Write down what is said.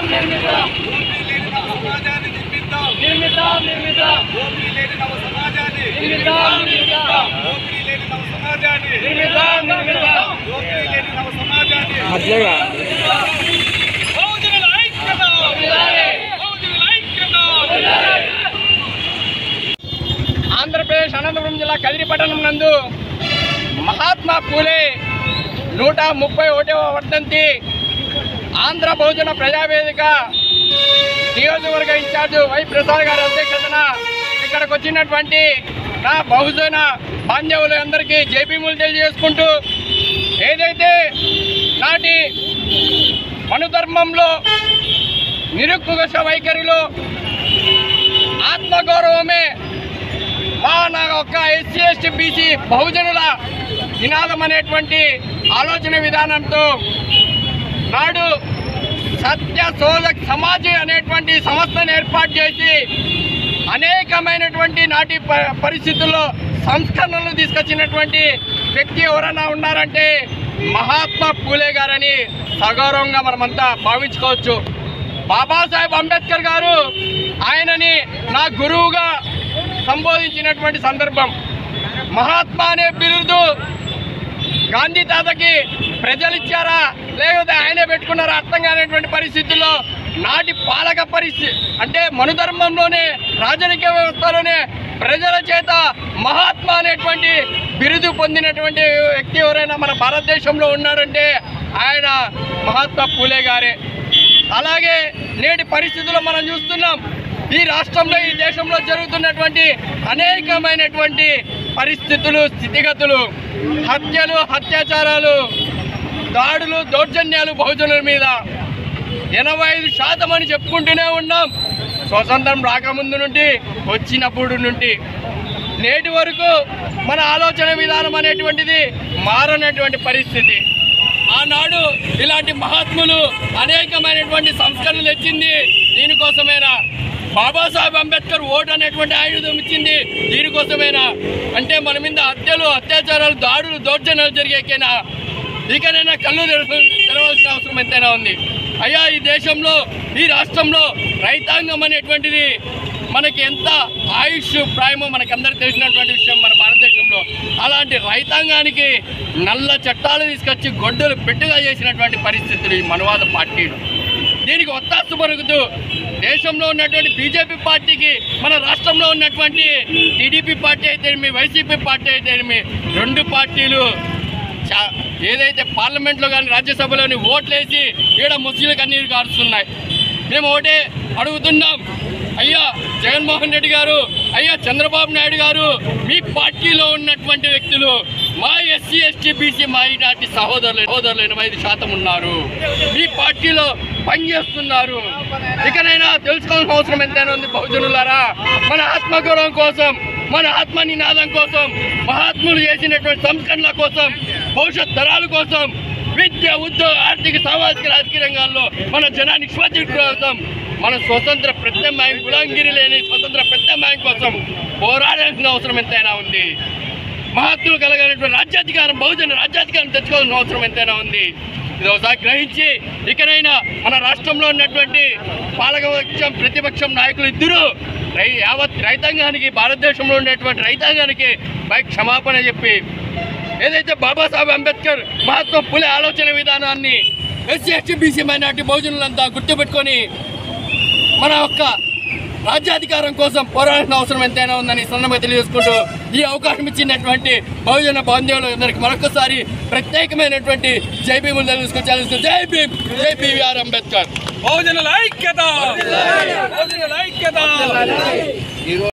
లేని నవ సమాజాన్ని నిర్మిద్దాం నిర్మిద్దాం నిర్మిద్దాం దోపిడీ లేని నవ సమాజాన్ని నిర్మిద్దాం నిర్మిద్దాం దోపిడీ లేని నవ సమాజాన్ని నిర్మిద్దాం నిర్మిద్దాం దోపిడీ లేని నవ సమాజాన్ని బహుజనుల ఐక్యత బహుజనుల ఐక్యత ఆంధ్రప్రదేశ్ అనంతపురం జిల్లా కదిరి పట్టణం నందు మహాత్మా పూలే నూట ముప్పై ఒకటవ వర్ధంతి ఆంధ్ర బహుజన ప్రజావేదిక నియోజకవర్గ ఇన్ఛార్జ్ వై ప్రసాద్ గారి అధ్యక్షతన ఇక్కడికి వచ్చినటువంటి నా బహుజన బాంధవులు అందరికీ జైపీములు తెలియజేసుకుంటూ ఏదైతే నాటి మనుధర్మంలో నిరుక్కుశ వైఖరిలో ఆత్మగౌరవమే మా నా యొక్క ఎస్సీ ఎస్టీ బీసీ బహుజనుల నినాదం అనేటువంటి ఆలోచన విధానంతో నాడు సత్య శోధక్ సమాజ్ అనేటువంటి సంస్థను ఏర్పాటు చేసి అనేకమైనటువంటి నాటి ప- పరిస్థితుల్లో సంస్కరణలు తీసుకొచ్చినటువంటి వ్యక్తి ఎవరైనా ఉన్నారంటే మహాత్మా పూలే గారని సగౌరవంగా మనమంతా భావించుకోవచ్చు బాబాసాహెబ్ అంబేద్కర్ గారు ఆయనని నా గురువుగా సంబోధించినటువంటి సందర్భం మహాత్మా అనే బిరుదు గాంధీ తాతకి ప్రజలు ఇచ్చారా లేకపోతే ఆయనే పెట్టుకున్నారా అర్థం కానిటువంటి పరిస్థితుల్లో నాటి పాలక పరిస్థితి అంటే మనుధర్మంలోనే రాజకీయ వ్యవస్థలోనే ప్రజల చేత మహాత్మా అనేటువంటి బిరుదు పొందినటువంటి వ్యక్తి ఎవరైనా మన భారతదేశంలో ఉన్నారంటే ఆయన మహాత్మా పూలే గారే అలాగే నేటి పరిస్థితుల్లో మనం చూస్తున్నాం ఈ రాష్ట్రంలో ఈ దేశంలో జరుగుతున్నటువంటి అనేకమైనటువంటి పరిస్థితులు స్థితిగతులు హత్యలు అత్యాచారాలు దాడులు దౌర్జన్యాలు బహుజనుల మీద ఎనభై ఐదు శాతం అని చెప్పుకుంటూనే ఉన్నాం స్వతంత్రం రాకముందు నుండి వచ్చినప్పుడు నుండి నేటి వరకు మన ఆలోచన విధానం అనేటువంటిది మారనటువంటి పరిస్థితి ఆనాడు ఇలాంటి మహాత్ములు అనేకమైనటువంటి సంస్కరణలు తెచ్చింది దీనికోసమేనా బాబాసాహెబ్ అంబేద్కర్ ఓటు అనేటువంటి ఆయుధం ఇచ్చింది దీనికోసమేనా అంటే మన మీద హత్యలు అత్యాచారాలు దాడులు దౌర్జన్యాలు జరిగేకేనా ఇకనైనా కళ్ళు తెరవ- తెరవాల్సిన అవసరం ఎంతైనా ఉంది అయ్యా ఈ దేశంలో ఈ రాష్ట్రంలో రైతాంగం అనేటువంటిది మనకి ఎంత ఆయుష్ ప్రాయమో మనకి అందరికి తెలిసినటువంటి విషయం మన భారతదేశంలో అలాంటి రైతాంగానికి నల్ల చట్టాలు తీసుకొచ్చి గొడ్డలు పెట్టుగా చేసినటువంటి పరిస్థితులు ఈ మనవాద పార్టీలు దీనికి ఒత్తాసు పలుకుతూ దేశంలో ఉన్నటువంటి బీజేపీ పార్టీకి మన రాష్ట్రంలో ఉన్నటువంటి టీడీపీ పార్టీ అయితేనేమి వైసీపీ పార్టీ అయితేనేమి రెండు పార్టీలు చా- ఏదైతే పార్లమెంట్లో కానీ రాజ్యసభలోని ఓట్లేసి ఈడ ముస్లింలు కన్నీరు కారుస్తున్నాయి మేము ఒకటే అడుగుతున్నాం అయ్యా జగన్మోహన్ రెడ్డి గారు అయ్యా చంద్రబాబు నాయుడు గారు మీ పార్టీలో ఉన్నటువంటి వ్యక్తులు మా ఎస్సీ ఎస్టీ బీసీ మైనార్టీ సహోదరులు సహోదరులు ఎనభై ఐదు శాతం ఉన్నారు మీ పార్టీలో పనిచేస్తున్నారు ఇకనైనా తెలుసుకోవాల్సిన అవసరం ఎంతైనా ఉంది బహుజనులారా మన ఆత్మగౌరవం కోసం మన ఆత్మ నినాదం కోసం మహాత్ములు చేసినటువంటి సంస్కరణల కోసం భవిష్యత్ తరాల కోసం విద్య ఉద్యోగ ఆర్థిక సామాజిక రాజకీయ రంగాల్లో మన జనాన్ని స్వచ్ఛ కోసం మన స్వతంత్ర ప్రత్యామ్నాయం గులాంగిరి లేని స్వతంత్ర ప్రత్యామ్నాయం కోసం పోరాడాల్సిన అవసరం ఎంతైనా ఉంది మహాత్ములు కలగాలన్నటువంటి రాజ్యాధికారం బహుజన రాజ్యాధికారం తెచ్చుకోవాల్సిన అవసరం ఎంతైనా ఉంది ఇది ఒకసారి గ్రహించి ఇకనైనా మన రాష్ట్రంలో ఉన్నటువంటి పాలకపక్షం ప్రతిపక్షం నాయకులు ఇద్దరు రై యావత్ రైతాంగానికి భారతదేశంలో ఉండేటువంటి రైతాంగానికి పై క్షమాపణ చెప్పి ఏదైతే బాబాసాహెబ్ అంబేద్కర్ మహాత్మా పులే ఆలోచన విధానాన్ని ఎస్సీ ఎస్టీ బీసీ మైనార్టీ బహుజనులంతా గుర్తుపెట్టుకొని మన యొక్క రాజ్యాధికారం కోసం పోరాడాల్సిన అవసరం ఎంతైనా ఉందని సందర్భంగా తెలియజేసుకుంటూ ఈ అవకాశం ఇచ్చినటువంటి బహుజన బాంధవులు అందరికి మరొకసారి ప్రత్యేకమైనటువంటి జై భీములు తెలుసుకొని జై భీమ్ జై బీవీఆర్ అంబేద్కర్ బహుజనుల ఐక్యత బహుజనుల ఐక్యత